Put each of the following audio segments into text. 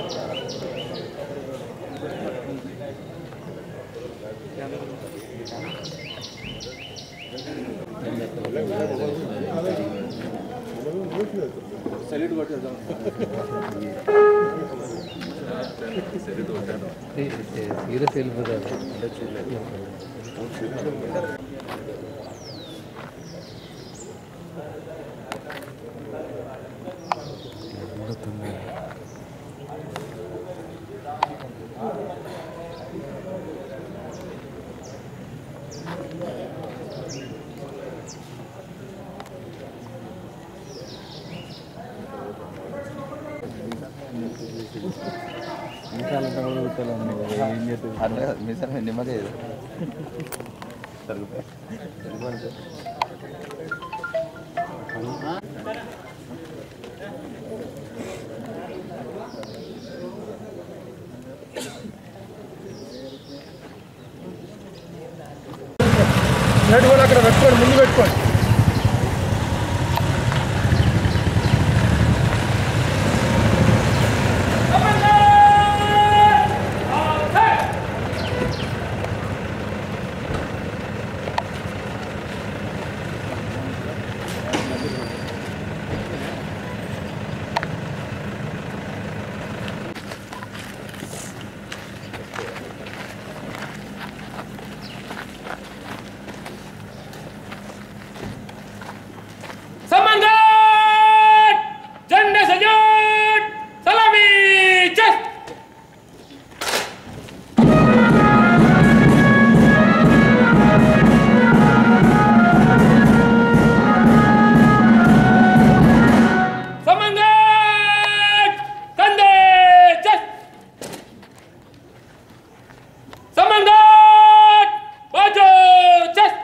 Serious వెళ్ళిపోతారు అట్లా మిసం నిమ్మకాయ నడువులు అక్కడ పెట్టుకోండి ముందు పెట్టుకోండి Semangat! Janda senyut! Salami! Just! Semangat! Tanda! Just! Semangat! Baju! Just!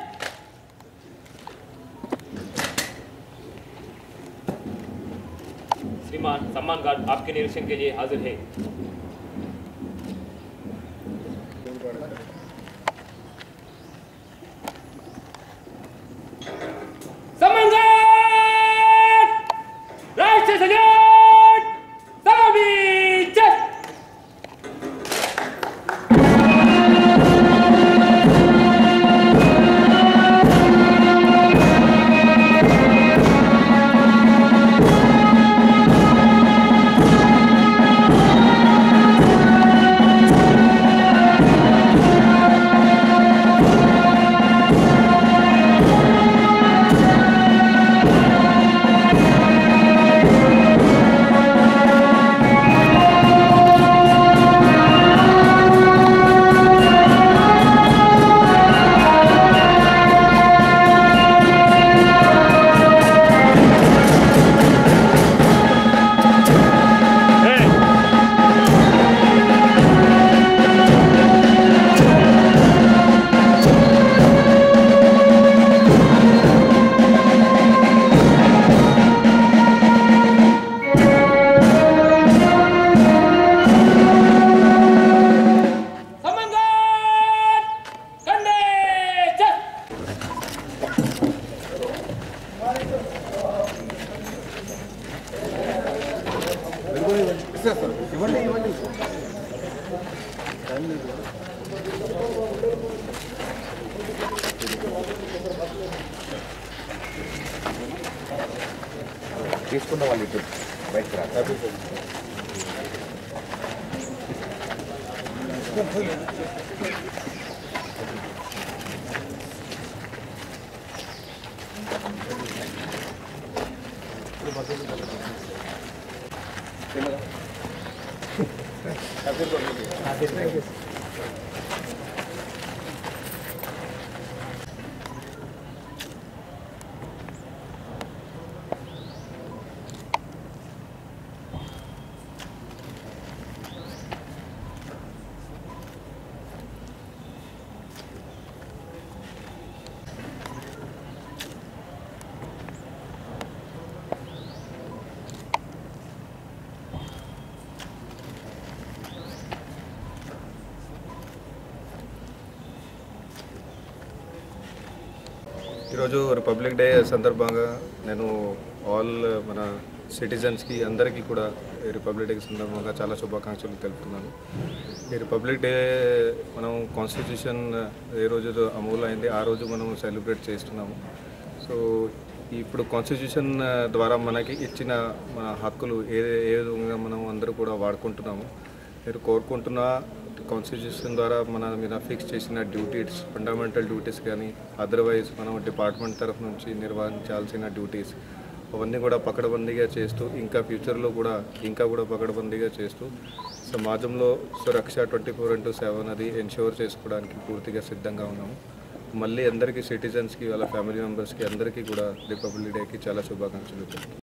श्रीमान सम्मान गार्ड आपके निरीक्षण के लिए हाजिर है सम्मान राष्ट्र सजट सलामी जस्ट Semangat! Kande! Just! తీసుకున్న వాళ్ళు ఇటు బయటకు రా ఈరోజు రిపబ్లిక్ డే సందర్భంగా నేను ఆల్ మన సిటిజన్స్కి అందరికీ కూడా ఈ రిపబ్లిక్ డే సందర్భంగా చాలా శుభాకాంక్షలు తెలుపుతున్నాను ఈ రిపబ్లిక్ డే మనం కాన్స్టిట్యూషన్ ఏ రోజు అమలు అయింది ఆ రోజు మనం సెలబ్రేట్ చేస్తున్నాము సో ఇప్పుడు కాన్స్టిట్యూషన్ ద్వారా మనకి ఇచ్చిన మన హక్కులు ఏ ఏ విధంగా మనం అందరూ కూడా వాడుకుంటున్నాము మీరు కోరుకుంటున్న కాన్స్టిట్యూషన్ ద్వారా మన మీద ఫిక్స్ చేసిన డ్యూటీస్ ఫండమెంటల్ డ్యూటీస్ కానీ అదర్వైజ్ మనం డిపార్ట్మెంట్ తరఫు నుంచి నిర్వహించాల్సిన డ్యూటీస్ అవన్నీ కూడా పకడ్బందీగా చేస్తూ ఇంకా ఫ్యూచర్లో కూడా ఇంకా కూడా పకడ్బందీగా చేస్తూ సమాజంలో సురక్ష ట్వంటీ ఫోర్ ఇంటూ సెవెన్ అది ఎన్ష్యూర్ చేసుకోవడానికి పూర్తిగా సిద్ధంగా ఉన్నాము మళ్ళీ అందరికీ సిటిజన్స్కి వాళ్ళ ఫ్యామిలీ మెంబర్స్కి అందరికీ కూడా రిపబ్లిక్ డేకి చాలా శుభాకాంక్షలు